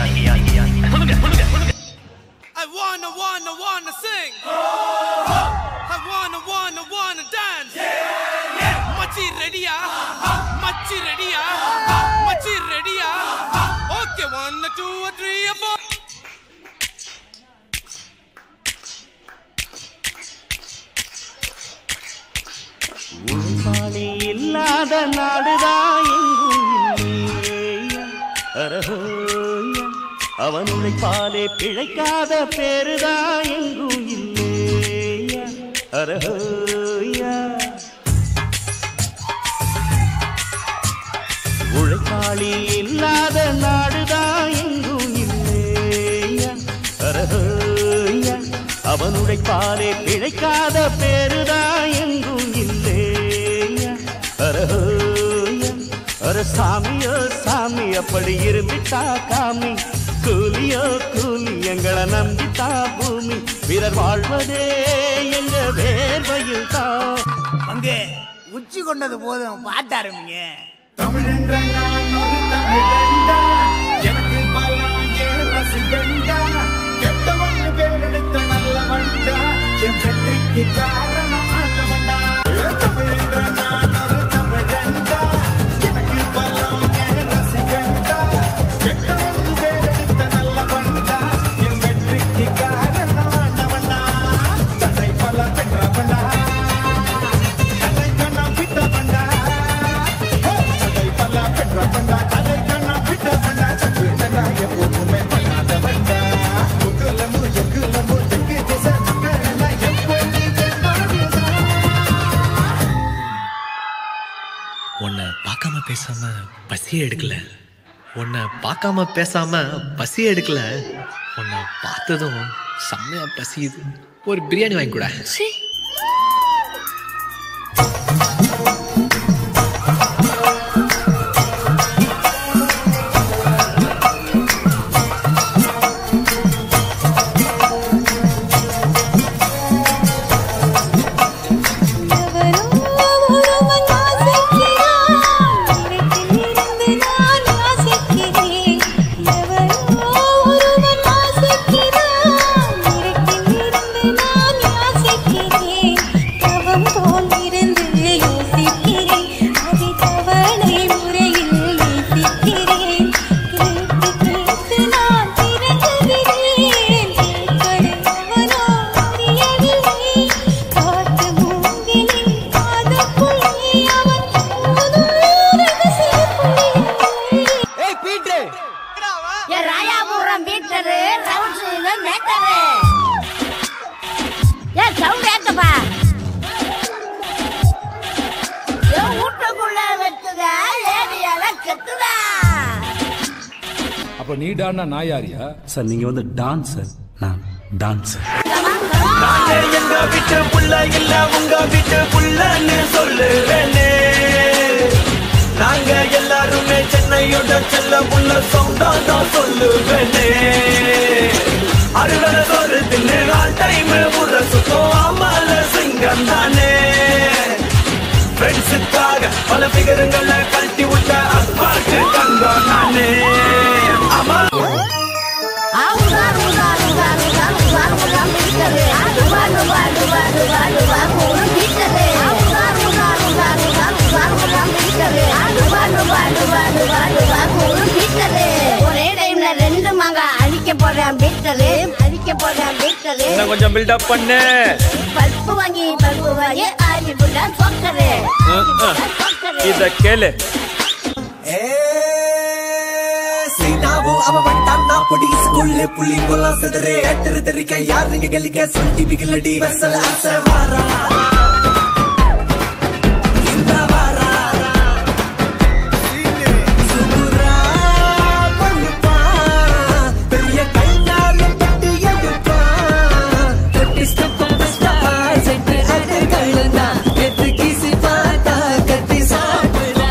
சொல்லுங்க சொல்லுங்க சொல்லுங்க I wanna, wanna, wanna sing. I wanna, wanna, wanna dance. மச்சி ரெடியா மச்சி ரெடியா மச்சி ரெடியா okay one two three four உழைப்பாளி இல்லாத நாடுதான் எங்கும் இல்லையா அரஹோயா அவன் உழைப்பாலே பிழைக்காத பேருதான் எங்கும் இல்லையா அரஹோயா உழைப்பாளி இல்லாத நாடுதான் எங்கும் இல்லையா அரஹோயா அவன் உழைப்பாலே பிழைக்காத பேருதான் எங்கும் இல்லையா அரஹோயா அர சாமியோ சாமி அப்படி இருந்துட்டா காமி கூலியோ கூலி எங்களை நம்பித்தா பூமி பிறர் வாழ்வதே எங்க வேர்வையில் தான் பங்கு உச்சி கொண்டது போதும் பாட்ட ஆரம்பிங்க தமிழென்ற நான் ஒரு தமிழண்டா எனக்கு பலம் ஏன் ரசிகண்டா கெட்டவன் பேரெடுத்த நல்ல வண்டா என் வெற்றிக்கு காரணம் ஆண்டவண்டா தமிழென்ற நான் ஒரு தமிழண்டா எனக்கு பலம் ஏன் ரசிகண்டா கெட்டவன் பேரெடுத்த நல்ல வண்டா என் வெற்றிக்கு காரணம் ஆண்டவண்டா தடை பல பெற்றவண்டா கதை கண்ணா விட்டவண்டா கதை பல பெற்றவண்டா கதை கண்ணா விட்டவண்டா சற்று நல்லா எப்போதுமே பண்ணாதவண்டா முக்குலமு எக்குலமு எக்கு திசை மக்களெல்லாம் எப்போது தென்னாடுதா உன்னை பார்க்காம பேசாம பசியே எடுக்கல உன்னை பார்க்காம பேசாம பசியே எடுக்கல உன்னை பார்த்ததும் செம்மையா பசியுது ஒரு பிரியாணி வாங்கி கூட எவரோ ஒருவன் வாசிக்கிறான் இடத்திலிருந்து நான் வாசிக்கிறேன் எவரோ ஒருவன் வாசிக்கிறான் இடத்திலிருந்து நான் வாசிக்கிறேன் தவம் போல் இருந்து யோசிக்கிறேன் அதை தவணை முறையில் நேசிக்கிறேன் கேட்டு கேட்டு நான் திறங்குகிறேன் கேட்பது எவனோ அறியவில்லை காட்டு மூங்கிலின் காதுக்குள்ளே அவன் ஊதும் ரகசிய புள்ளி ஏய் பீட்ரு என் ராயாபுரம் பீட்டரு ரவுண்ட்ஸ் மேட்டரு ஏன் சவுண்ட் ஏத்தப்பா என் வீட்டுக்குள்ள வச்சுத ஏரியால கெத்துதா அப்ப நீ டான்னா நான் யாரியா சார் நீங்க வந்து டான்சர் நான் டான்சர் எங்க வீட்டு புள்ள இல்ல உங்க வீட்டு புள்ளன்னு சொல்லுவேனே நாங்க எல்லாருமே சென்னையோட செல்ல புள்ள சொந்தம் தான் சொல்லுவேனே அறுவடை சோறு தின்னு ஆல் டைம் முற சுத்தம் அமல சிங்கம் தானே ஃப்ரெண்ட்ஸுக்காக பல பிகருங்களை கழட்டி விட்ட அப்பாட்டு தங்கம் நானே அம்மா ஆவுதா ஆவுதா ஆவுதா ஆவுதா ஆவுதா ஆவுதா பீட்டரு ஆடுவா ஆடுவா ஆடுவா ஆடுவா ஆடுவா ஒரு பீட்டரு ஆவுதா ஆவுதா ஆவுதா ஆவுதா ஆவுதா ஆவுதா பீட்டரு ஆடுவா ஆடுவா ஆடுவா ஆடுவா ஆடுவா ஒரு பீட்டரு ஒரே டைம்ல ரெண்டு மங்க அழிக்க போறேன் பீட்டரு அழிக்க போறேன் பீட்டரு இன்னும் கொஞ்சம் பில்டப் பண்ணு பல்பு வாங்கி பல்பு வாங்கி ஆடி புள்ள சொக்கரு இத கேளு சீனாவும் அவன் வந்தான்னா பொடி ஸ்கூல்ல புள்ளி போலாம் செதறே எட்டரு தெரிக்க யார் நீங்க கலிக்க சொல்லி பிகிலடி வெசல் ஆசை வாரா இந்த வாரா சுகுரா பண்ணுப்பா பெரிய கைனாலும் தட்டி எடுப்பா தொட்டி ஸ்டெப் ஸ்டா செட்டு அட்டு கழுந்தா எத்து கீசி பார்த்தா கத்தி சாப்பிடா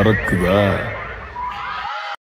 பறக்குதா